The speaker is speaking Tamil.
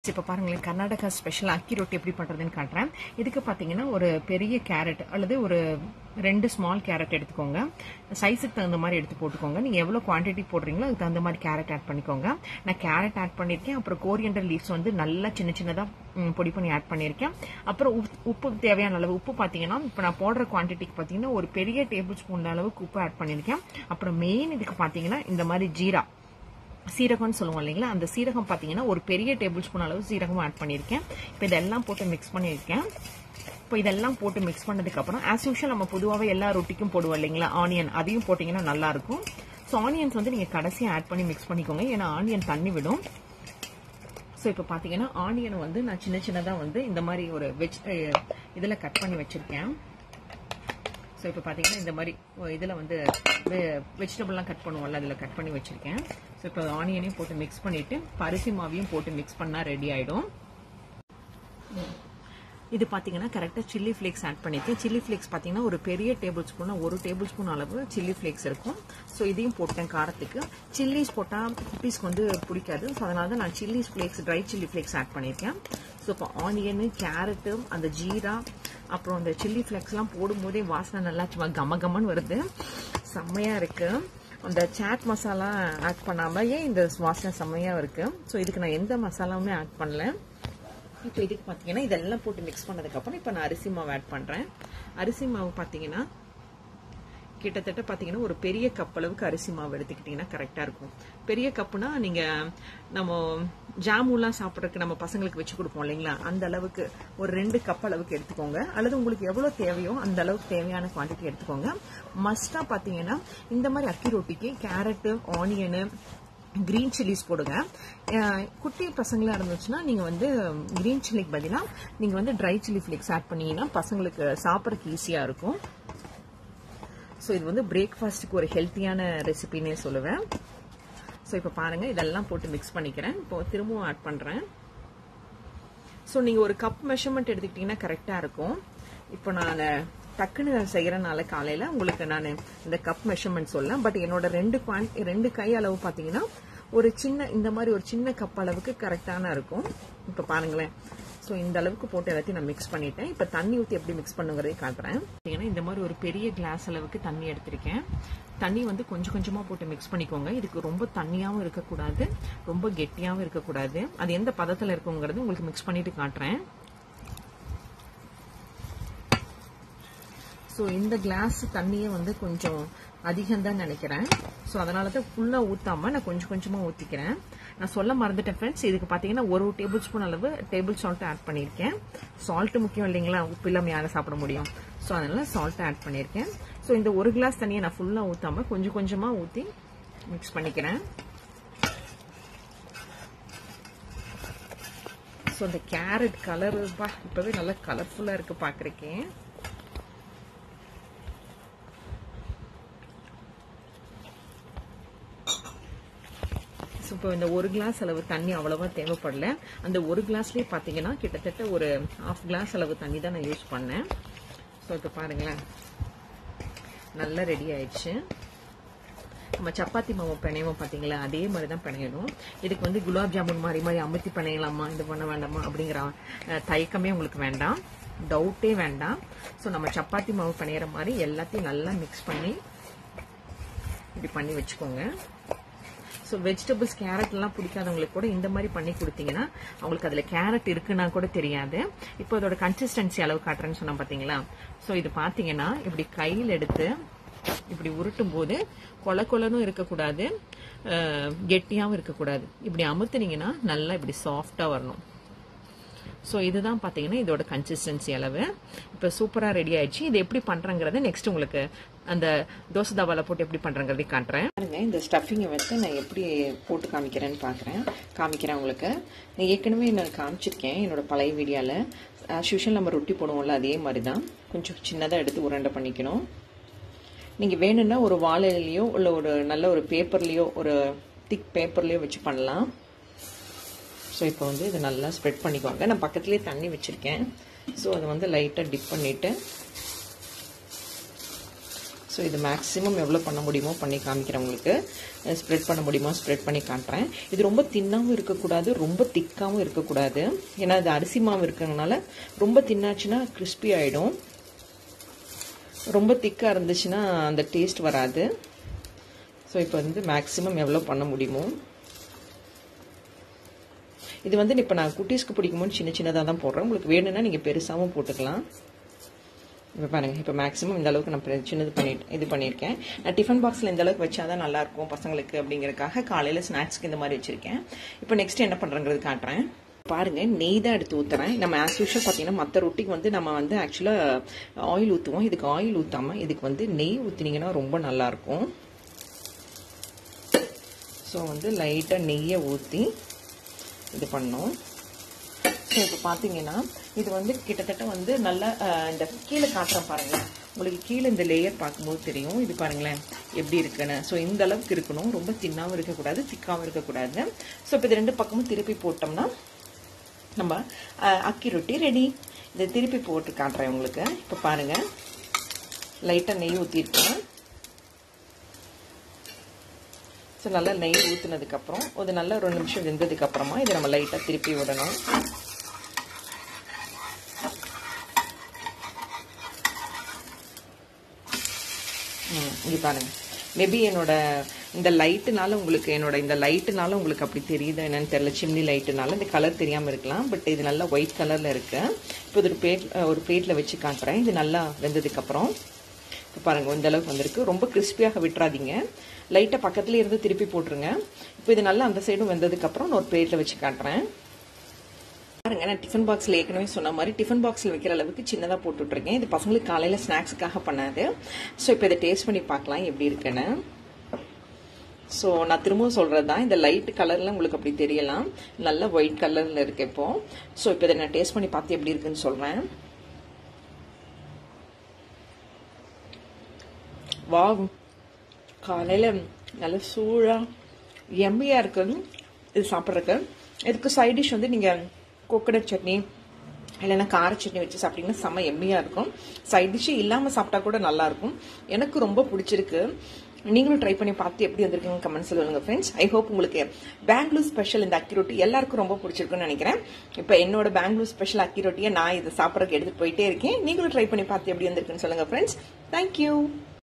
இப்போ பாருங்களேன் கர்நாடகா ஸ்பெஷல் அக்கி ரொட்டி எப்படி பண்ணுறதுன்னு காட்டுறேன் இதுக்கு பார்த்தீங்கன்னா ஒரு பெரிய கேரட் அல்லது ஒரு ரெண்டு ஸ்மால் கேரட் எடுத்துக்கோங்க சைஸுக்கு தகுந்த மாதிரி எடுத்து போட்டுக்கோங்க நீங்கள் எவ்வளோ குவான்டிட்டி போடுறீங்களோ அதுக்கு தகுந்த மாதிரி கேரட் ஆட் பண்ணிக்கோங்க நான் கேரட் ஆட் பண்ணியிருக்கேன் அப்புறம் கோரியண்டர் லீவ்ஸ் வந்து நல்லா சின்ன சின்னதாக பொடி பண்ணி ஆட் பண்ணியிருக்கேன் அப்புறம் உப் உப்பு தேவையான அளவு உப்பு பார்த்தீங்கன்னா இப்போ நான் போடுற குவான்டிட்டிக்கு பார்த்தீங்கன்னா ஒரு பெரிய டேபிள் ஸ்பூன் அளவுக்கு உப்பு ஆட் பண்ணியிருக்கேன் அப்புறம் மெயின் இதுக்கு பார்த்தீங்கன்னா இந்த மாதிரி ஜீரா சீரகம்னு சொல்லுவோம் இல்லைங்களா அந்த சீரகம் பார்த்தீங்கன்னா ஒரு பெரிய டேபிள் ஸ்பூன் அளவு சீரகம் ஆட் பண்ணியிருக்கேன் இப்போ இதெல்லாம் போட்டு மிக்ஸ் பண்ணியிருக்கேன் இப்போ இதெல்லாம் போட்டு மிக்ஸ் பண்ணதுக்கப்புறம் ஆஸ் யூஷுவல் நம்ம பொதுவாகவே எல்லா ரொட்டிக்கும் போடுவோம் இல்லைங்களா ஆனியன் அதையும் போட்டிங்கன்னா நல்லாயிருக்கும் ஸோ ஆனியன்ஸ் வந்து நீங்கள் கடைசியாக ஆட் பண்ணி மிக்ஸ் பண்ணிக்கோங்க ஏன்னா ஆனியன் தண்ணி விடும் ஸோ இப்போ பார்த்தீங்கன்னா ஆனியனை வந்து நான் சின்ன சின்னதாக வந்து இந்த மாதிரி ஒரு வெஜ் இதில் கட் பண்ணி வச்சுருக்கேன் ஸோ இப்போ பார்த்தீங்கன்னா இந்த மாதிரி இதில் வந்து வெஜிடபிள்லாம் கட் பண்ணுவோம்ல அதில் கட் பண்ணி வச்சுருக்கேன் ஸோ இப்போ ஆனியனையும் போட்டு மிக்ஸ் பண்ணிவிட்டு பரிசி மாவையும் போட்டு மிக்ஸ் பண்ணால் ரெடி ஆகிடும் இது பார்த்தீங்கன்னா கரெக்டாக சில்லி ஃப்ளேக்ஸ் ஆட் பண்ணியிருக்கேன் சில்லி ஃப்ளேக்ஸ் பார்த்தீங்கன்னா ஒரு பெரிய டேபிள் ஸ்பூனாக ஒரு டேபிள் ஸ்பூன் அளவு சில்லி ஃப்ளேக்ஸ் இருக்கும் ஸோ இதையும் போட்டேன் காரத்துக்கு சில்லிஸ் போட்டால் குட்டீஸ்க்கு வந்து பிடிக்காது ஸோ அதனால தான் நான் chilli flakes dry chilli flakes add பண்ணியிருக்கேன் ஸோ இப்போ ஆனியனு கேரட்டு அந்த ஜீரா அப்புறம் அந்த சில்லி ஃப்ளேக்ஸ்லாம் போடும்போதே வாசனை நல்லா சும்மா கம கமன்னு வருது செம்மையாக இருக்குது அந்த சாட் மசாலா ஆட் பண்ணாமல் ஏன் இந்த வாசனை செம்மையாக இருக்குது ஸோ இதுக்கு நான் எந்த மசாலாவுமே ஆட் பண்ணல இப்போ இதுக்கு பார்த்தீங்கன்னா இதெல்லாம் போட்டு மிக்ஸ் பண்ணதுக்கப்புறம் இப்போ நான் அரிசி மாவு ஆட் பண்ணுறேன் அரிசி மாவு பார்த்தீங்கன்னா கிட்டத்தட்ட பார்த்தீங்கன்னா ஒரு பெரிய கப் அளவுக்கு அரிசி மாவு எடுத்துக்கிட்டிங்கன்னா கரெக்டாக இருக்கும் பெரிய கப்புனா நீங்கள் நம்ம ஜாமுலாம் சாப்பிட்றதுக்கு நம்ம பசங்களுக்கு வச்சு கொடுப்போம் இல்லைங்களா அந்த அளவுக்கு ஒரு ரெண்டு கப் அளவுக்கு எடுத்துக்கோங்க அல்லது உங்களுக்கு எவ்வளோ தேவையோ அந்த அளவுக்கு தேவையான குவான்டிட்டி எடுத்துக்கோங்க மஸ்ட்டாக பார்த்தீங்கன்னா இந்த மாதிரி அக்கி ரொட்டிக்கு கேரட்டு ஆனியனு கிரீன் சில்லிஸ் போடுங்க குட்டி பசங்களாக இருந்துச்சுன்னா நீங்கள் வந்து கிரீன் சில்லிக்கு பதிலாக நீங்கள் வந்து ட்ரை சில்லி ஃப்ளேக்ஸ் ஆட் பண்ணீங்கன்னா பசங்களுக்கு சாப்பிட்றதுக்கு ஈஸியாக இருக்கும் ஸோ இது வந்து பிரேக்ஃபாஸ்ட்டுக்கு ஒரு ஹெல்த்தியான ரெசிபின்னே சொல்லுவேன் ஸோ இப்போ பாருங்கள் இதெல்லாம் போட்டு மிக்ஸ் பண்ணிக்கிறேன் இப்போ திரும்பவும் ஆட் பண்ணுறேன் ஸோ நீங்கள் ஒரு கப் மெஷர்மெண்ட் எடுத்துக்கிட்டிங்கன்னா கரெக்டாக இருக்கும் இப்போ நான் டக்குன்னு செய்கிறனால காலையில் உங்களுக்கு நான் இந்த கப் மெஷர்மெண்ட் சொல்லலாம் பட் என்னோட ரெண்டு குவான் ரெண்டு கை அளவு பார்த்தீங்கன்னா ஒரு சின்ன இந்த மாதிரி ஒரு சின்ன கப் அளவுக்கு கரெக்டான இருக்கும் இப்போ பாருங்களேன் ஸோ இந்த அளவுக்கு போட்டு எல்லாத்தையும் நான் மிக்ஸ் பண்ணிட்டேன் இப்போ தண்ணி ஊற்றி எப்படி மிக்ஸ் பண்ணுங்கிறதே காட்டுறேன் ஏன்னா இந்த மாதிரி ஒரு பெரிய கிளாஸ் அளவுக்கு தண்ணி எடுத்திருக்கேன் தண்ணி வந்து கொஞ்சம் கொஞ்சமாக போட்டு மிக்ஸ் பண்ணிக்கோங்க இதுக்கு ரொம்ப தண்ணியாகவும் இருக்கக்கூடாது ரொம்ப கெட்டியாகவும் இருக்கக்கூடாது அது எந்த பதத்தில் இருக்குங்கிறது உங்களுக்கு மிக்ஸ் பண்ணிட்டு காட்டுறேன் ஸோ இந்த கிளாஸ் தண்ணியை வந்து கொஞ்சம் அதிகம் தான் நினைக்கிறேன் ஸோ அதனால தான் ஃபுல்லாக ஊற்றாமல் நான் கொஞ்சம் கொஞ்சமாக ஊற்றிக்கிறேன் நான் சொல்ல மறந்துட்டேன் ஃப்ரெண்ட்ஸ் இதுக்கு பார்த்தீங்கன்னா ஒரு டேபிள் ஸ்பூன் அளவு டேபிள் சால்ட் ஆட் பண்ணியிருக்கேன் சால்ட்டு முக்கியம் இல்லைங்களா உப்பு இல்லாமல் யாரும் சாப்பிட முடியும் ஸோ அதனால சால்ட்டை ஆட் பண்ணியிருக்கேன் ஸோ இந்த ஒரு கிளாஸ் தண்ணியை நான் ஃபுல்லாக ஊற்றாமல் கொஞ்சம் கொஞ்சமாக ஊற்றி மிக்ஸ் பண்ணிக்கிறேன் ஸோ இந்த கேரட் கலர் பா இப்போவே நல்லா கலர்ஃபுல்லாக இருக்குது பார்க்குறக்கேன் ஸோ இப்போ இந்த ஒரு கிளாஸ் அளவு தண்ணி அவ்வளோவா தேவைப்படல அந்த ஒரு கிளாஸ்லேயே பார்த்தீங்கன்னா கிட்டத்தட்ட ஒரு ஆஃப் கிளாஸ் அளவு தண்ணி தான் நான் யூஸ் பண்ணேன் ஸோ இப்போ பாருங்களேன் நல்லா ரெடி ஆயிடுச்சு நம்ம சப்பாத்தி மாவு பிணையவும் பார்த்தீங்களா அதே மாதிரி தான் பிணையணும் இதுக்கு வந்து குலாப் ஜாமுன் மாதிரி மாதிரி அமுத்தி பிணையலாமா இது பண்ண வேண்டாமா அப்படிங்கிற தயக்கமே உங்களுக்கு வேண்டாம் டவுட்டே வேண்டாம் ஸோ நம்ம சப்பாத்தி மாவு பிணையிற மாதிரி எல்லாத்தையும் நல்லா மிக்ஸ் பண்ணி இப்படி பண்ணி வச்சுக்கோங்க ஸோ வெஜிடபிள்ஸ் கேரட்லாம் பிடிக்காதவங்களுக்கு கூட இந்த மாதிரி பண்ணி கொடுத்தீங்கன்னா அவங்களுக்கு அதில் கேரட் இருக்குன்னா கூட தெரியாது இப்போ அதோட கன்சிஸ்டன்சி அளவு காட்டுறேன்னு சொன்னேன் பார்த்தீங்களா ஸோ இது பார்த்தீங்கன்னா இப்படி கையில் எடுத்து இப்படி உருட்டும் போது கொல கொலனும் இருக்கக்கூடாது கெட்டியாகவும் இருக்கக்கூடாது இப்படி அமுத்துனீங்கன்னா நல்லா இப்படி சாஃப்டாக வரணும் ஸோ இதுதான் பார்த்தீங்கன்னா இதோட கன்சிஸ்டன்சி அளவு இப்போ சூப்பராக ரெடி ஆயிடுச்சு இது எப்படி பண்ணுறங்கிறத நெக்ஸ்ட் உங்களுக்கு அந்த தோசை தவாவில் போட்டு எப்படி பண்ணுறங்கிறதை காட்டுறேன் பாருங்க இந்த ஸ்டஃபிங்கை வச்சு நான் எப்படி போட்டு காமிக்கிறேன்னு பார்க்குறேன் காமிக்கிறேன் உங்களுக்கு நான் ஏற்கனவே நான் காமிச்சிருக்கேன் என்னோட பழைய வீடியோவில் ஆஸ் யூஷுவல் நம்ம ரொட்டி போடுவோம்ல அதே மாதிரி தான் கொஞ்சம் சின்னதாக எடுத்து உருண்டை பண்ணிக்கணும் நீங்கள் வேணும்னா ஒரு வாழையிலையோ இல்லை ஒரு நல்ல ஒரு பேப்பர்லேயோ ஒரு திக் பேப்பர்லேயோ வச்சு பண்ணலாம் ஸோ இப்போ வந்து இதை நல்லா ஸ்ப்ரெட் பண்ணிக்குவாங்க நான் பக்கத்துலேயே தண்ணி வச்சுருக்கேன் ஸோ அதை வந்து லைட்டாக டிப் பண்ணிவிட்டு ஸோ இது மேக்ஸிமம் எவ்வளோ பண்ண முடியுமோ பண்ணி காமிக்கிறேன் உங்களுக்கு ஸ்ப்ரெட் பண்ண முடியுமோ ஸ்ப்ரெட் பண்ணி காட்டுறேன் இது ரொம்ப தின்னாகவும் இருக்கக்கூடாது ரொம்ப திக்காகவும் இருக்கக்கூடாது ஏன்னா இது அரிசி மாவு இருக்கிறதுனால ரொம்ப தின்னாச்சுன்னா கிறிஸ்பி ஆகிடும் ரொம்ப திக்காக இருந்துச்சுன்னா அந்த டேஸ்ட் வராது ஸோ இப்போ வந்து மேக்ஸிமம் எவ்வளோ பண்ண முடியுமோ இது வந்து இப்போ நான் குட்டீஸ்க்கு பிடிக்குமோன்னு சின்ன சின்னதாக தான் போடுறேன் உங்களுக்கு வேணும்னா நீங்கள் பெருசாகவும் போட்டுக்கலாம் இப்போ பாருங்கள் இப்போ மேக்ஸிமம் இந்த அளவுக்கு நான் சின்னது பண்ணிட்டு இது பண்ணியிருக்கேன் நான் டிஃபன் பாக்ஸில் இந்த அளவுக்கு வச்சா தான் நல்லாயிருக்கும் பசங்களுக்கு அப்படிங்கிறதுக்காக காலையில் ஸ்நாக்ஸ்க்கு இந்த மாதிரி வச்சுருக்கேன் இப்போ நெக்ஸ்ட் என்ன பண்ணுறேங்கிறது காட்டுறேன் பாருங்க நெய் தான் எடுத்து ஊற்றுறேன் நம்ம ஆஸ் யூஷுவல் பார்த்தீங்கன்னா மற்ற ரொட்டிக்கு வந்து நம்ம வந்து ஆக்சுவலாக ஆயில் ஊற்றுவோம் இதுக்கு ஆயில் ஊற்றாமல் இதுக்கு வந்து நெய் ஊற்றினீங்கன்னா ரொம்ப நல்லாயிருக்கும் ஸோ வந்து லைட்டாக நெய்யை ஊற்றி இது பண்ணோம் ஸோ இப்போ பார்த்தீங்கன்னா இது வந்து கிட்டத்தட்ட வந்து நல்லா இந்த கீழே காட்டுறேன் பாருங்களேன் உங்களுக்கு கீழே இந்த லேயர் பார்க்கும்போது தெரியும் இது பாருங்களேன் எப்படி இருக்குன்னு ஸோ இந்த அளவுக்கு இருக்கணும் ரொம்ப தின்னாகவும் இருக்கக்கூடாது திக்காகவும் இருக்கக்கூடாது ஸோ இப்போ இது ரெண்டு பக்கமும் திருப்பி போட்டோம்னா நம்ம அக்கி ரொட்டி ரெடி இதை திருப்பி போட்டு காட்டுறேன் உங்களுக்கு இப்போ பாருங்கள் லைட்டாக நெய் ஊற்றிருக்கேன் ஸோ நல்லா நெய் ஊற்றுனதுக்கப்புறம் ஒரு நல்லா ரெண்டு நிமிஷம் வெந்ததுக்கப்புறமா இதை நம்ம லைட்டாக திருப்பி விடணும் இது பாருங்க மேபி என்னோட இந்த லைட்டுனால உங்களுக்கு என்னோட இந்த லைட்டுனால உங்களுக்கு அப்படி தெரியுது என்னன்னு தெரியல சிம்னி லைட்டுனால இந்த கலர் தெரியாமல் இருக்கலாம் பட் இது நல்லா ஒயிட் கலரில் இருக்கு இப்போ இது ஒரு பிளேட் ஒரு பிளேட்டில் வச்சு காட்டுறேன் இது நல்லா வெந்ததுக்கப்புறம் இப்போ பாருங்கள் இந்த அளவுக்கு வந்திருக்கு ரொம்ப கிறிஸ்பியாக விட்டுறாதீங்க லைட்டாக பக்கத்துலேயே இருந்து திருப்பி போட்டுருங்க இப்போ இது நல்லா அந்த சைடும் வெந்ததுக்கப்புறம் நான் ஒரு பிளேட்டில் வச்சு காட்டுறேன் பாருங்க நான் டிஃபன் பாக்ஸில் ஏற்கனவே சொன்ன மாதிரி டிஃபன் பாக்ஸில் வைக்கிற அளவுக்கு சின்னதாக போட்டுட்ருக்கேன் இது பசங்களுக்கு காலையில் ஸ்நாக்ஸுக்காக பண்ணாது ஸோ இப்போ இதை டேஸ்ட் பண்ணி பார்க்கலாம் எப்படி இருக்குன்னு ஸோ நான் திரும்பவும் சொல்கிறது தான் இந்த லைட் கலரில் உங்களுக்கு அப்படி தெரியலாம் நல்ல ஒயிட் கலரில் இருக்கு இப்போ ஸோ இப்போ இதை நான் டேஸ்ட் பண்ணி பார்த்து எப்படி இருக்குன்னு சொல்கிறேன் வா காலையில் நல்ல சூழாக எம்மியாக இருக்குது இது சாப்பிட்றதுக்கு இதுக்கு சைட் டிஷ் வந்து நீங்கள் கோகனட் சட்னி இல்லைன்னா கார சட்னி வச்சு சாப்பிட்டீங்கன்னா செம்ம எம்மியாக இருக்கும் சைட் டிஷ்ஷு இல்லாமல் சாப்பிட்டா கூட நல்லாயிருக்கும் எனக்கு ரொம்ப பிடிச்சிருக்கு நீங்களும் ட்ரை பண்ணி பார்த்து எப்படி வந்திருக்கீங்க கமெண்ட் சொல்லுங்க ஃப்ரெண்ட்ஸ் ஐ ஹோப் உங்களுக்கு பெங்களூர் ஸ்பெஷல் இந்த அக்கி ரொட்டி எல்லாருக்கும் ரொம்ப பிடிச்சிருக்குன்னு நினைக்கிறேன் இப்போ என்னோட பெங்களூர் ஸ்பெஷல் அக்கி ரொட்டியை நான் இதை சாப்பிட்றதுக்கு எடுத்துகிட்டு போயிட்டே இருக்கேன் நீங்களும் ட்ரை பண்ணி பார்த்து எப்படி வந்திருக்குன்னு சொல்லுங்க ஃப்ரெண்ட்ஸ் தேங்க்யூ